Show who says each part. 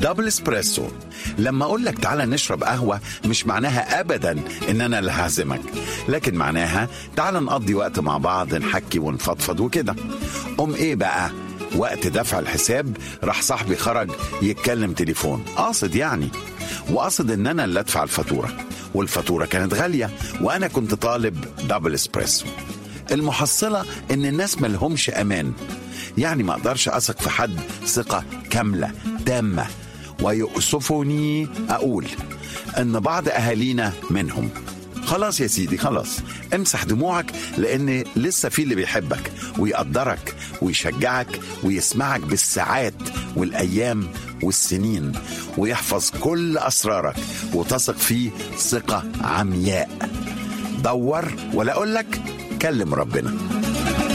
Speaker 1: دبل اسبريسو لما اقول لك تعالى نشرب قهوه مش معناها ابدا ان انا اللي هعزمك لكن معناها تعالى نقضي وقت مع بعض نحكي ونفضفض وكده ام ايه بقى وقت دفع الحساب راح صاحبي خرج يتكلم تليفون قاصد يعني وقصد ان انا اللي ادفع الفاتوره والفاتوره كانت غاليه وانا كنت طالب دبل اسبريسو المحصله ان الناس ملهمش امان يعني ما اقدرش اثق في حد ثقه كامله تامه ويؤسفني اقول ان بعض اهالينا منهم خلاص يا سيدي خلاص امسح دموعك لان لسه في اللي بيحبك ويقدرك ويشجعك ويسمعك بالساعات والايام والسنين ويحفظ كل اسرارك وتثق فيه ثقه عمياء دور ولا اقول لك كلم ربنا